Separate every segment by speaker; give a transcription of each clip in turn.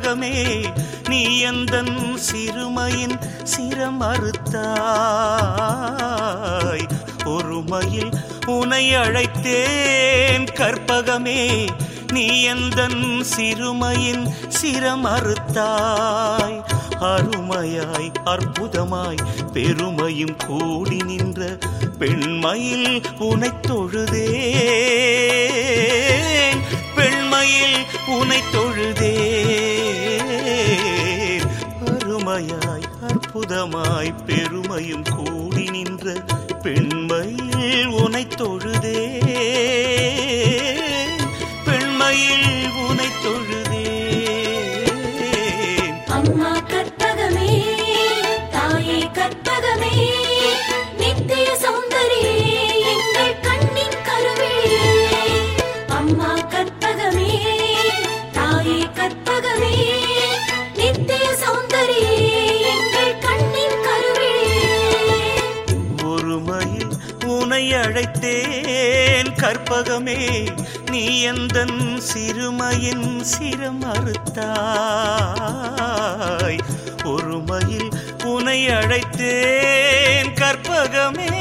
Speaker 1: கற்பகமே நீ எந்தன் சிறுமையின் சிரம் அறுத்தாய் ஒருமையில் உனை அழைத்தேன் கற்பகமே நீ எந்தன் சிறுமையின் சிரம் அறுத்தாய் அருமையாய் அற்புதமாய் பெருமையும் கூடி நின்ற பெண்மையில் உனை தொழுதேன் பெண்மையில் உனை தொழுதேன் அருமையாய் அற்புதமாய் பெருமையும் கூடி நின்ற பெண்மையில் உனை தொழுதேன் பெண்மையில் உனை தொழுதேன்
Speaker 2: அம்மா கற்பகமே தாயே கற்பகமே நித்திய சௌந்தரியே எங்கள் கண்ணின் கருவிழியே அம்மா கற்பகமே தாயே கற்பகமே நித்திய சௌந்தரியே எங்கள் கண்ணின் கருவிழியே
Speaker 1: ஒருமையில் உனை அழைத்தேன் கற்பகமே நீ எந்தன் சிறுமையின் சிரம் அறுத்தாய் ஒருமையில் உனை அழைத்தேன் கற்பகமே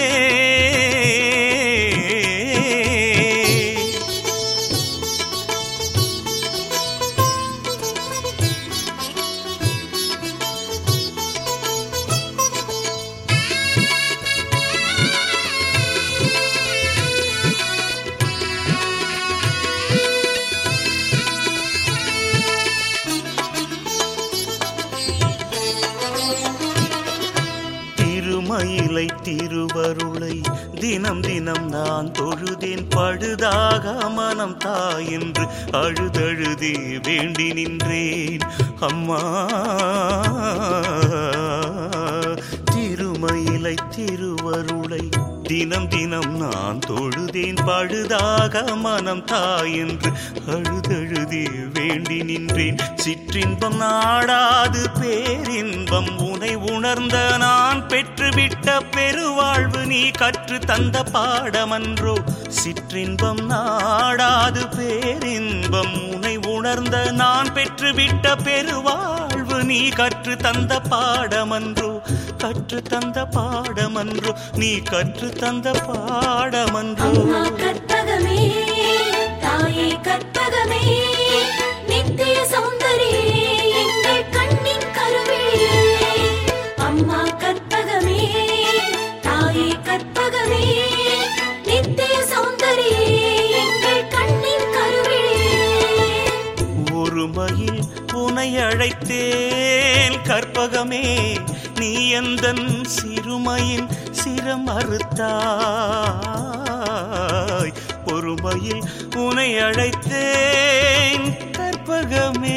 Speaker 1: திருமயிலை திருவருளை தினம் தினம் நான் தொழுதேன் பழுதாக மனம் தாயென்று அழுதழுதி வேண்டி நின்றேன் அம்மா திருமயிலை திருவருளை தினம் தினம் நான் தொழுதேன் பழுதாக மனம் தாயென்று அழுதழுதி வேண்டி நின்றேன் சிற்றின்பம் நாடாது பேரின்பம் உனை உணர்ந்த நான் பெற்றுவிட்ட பெருவாழ்வு நீ கற்று தந்த பாடமன்றோ சிற்றின்பம் நாடாது பேரின்பம் உனை உணர்ந்த நான் பெற்றுவிட்ட பெருவாழ்வு நீ கற்று தந்த பாடமன்றோ கற்று தந்த பாடமன்றோ நீ கற்று தந்த பாடமன்றோ
Speaker 2: அம்மா கற்பகமே தாயே கற்பகமே நித்திய சௌந்தரியே எங்கள் கண்ணின் கருவிழியே அம்மா கற்பகமே தாயே கற்பகமே நித்திய சௌந்தரியே எங்கள் கண்ணின் கருவிழியே
Speaker 1: ஒருமையில் உனை அழைத்தேன் கற்பகமே நீ எந்தன் சிறுமையின் சிரம் அறுத்தாய் ஒருமையில் உனை அழைத்தேன் கற்பகமே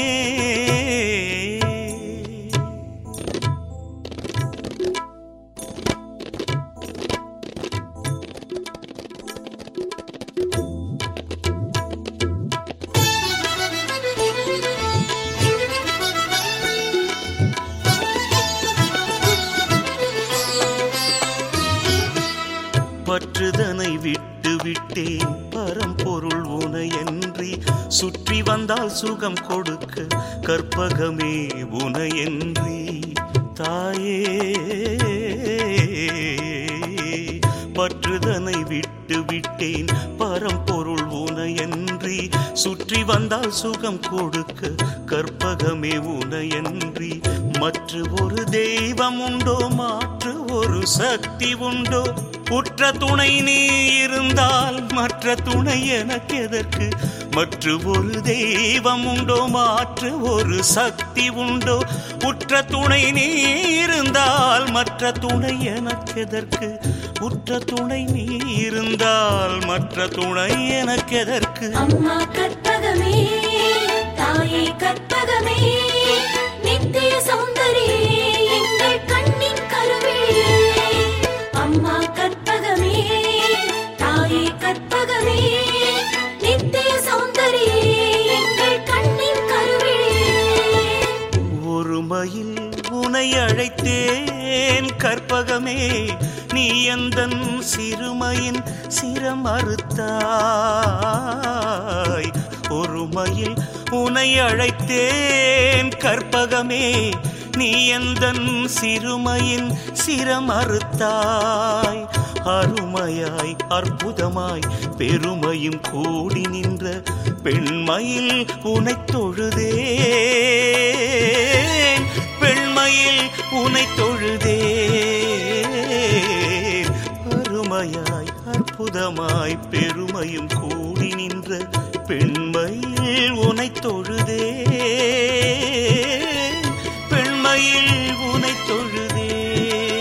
Speaker 1: பற்றுதனை விட்டு விட்டேன் பரம்பொருள் உனையன்றி சுற்றி வந்தால் சுகம் கொடுக்க கற்பகமே உனையன்றி தாயே பற்றுதனை விட்டு விட்டேன் பரம்பொருள் உனையன்றி சுற்றி வந்தால் சுகம் கொடுக்க கற்பகமே உனையன்றி மற்ற ஒரு தெய்வம் உண்டோ மாற்று ஒரு சக்தி உண்டோ உற்ற துணை நீ இருந்தால் மற்ற துணை எனக்கு எதற்கு மற்ற ஒரு தெய்வம் உண்டோ மாற்று ஒரு சக்தி உண்டோ உற்ற துணை நீ இருந்தால் மற்ற துணை எனக்கு எதற்கு உற்ற துணை நீ இருந்தால் மற்ற துணை எனக்கு எதற்கு
Speaker 2: அம்மா கற்பகமே தாயே கற்பகமே நித்திய சௌந்தரியே எங்கள் கண்ணின் கருவிழியே அம்மா கற்பகமே தாயே கற்பகமே நித்திய சௌந்தரியே எங்கள் கண்ணின் கருவிழியே
Speaker 1: ஒருமையில் உனை அழைத்தேன் கற்பகமே நீ எந்தன் சிறுமையின் சிரம் அறுத்தாய் ஒருமையில் உனை அழைத்தேன் கற்பகமே நீ எந்தன் சிறுமையின் சிரமறுத்தாய் அருமையாய் அற்புதமாய் பெருமையும் கூடி நின்ற பெண்மையில் உனை தொழுதேன் பெண்மையில் உனை தொழுதேன் அருமையாய் அற்புதமாய் பெருமையும் கூடி நின்ற பெண்மையில் உனை தொழுதேன் பெண்மையில் உனை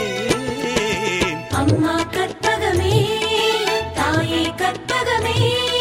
Speaker 1: தொழுதேன்
Speaker 2: அம்மா கற்பகமே தாயே கற்பகமே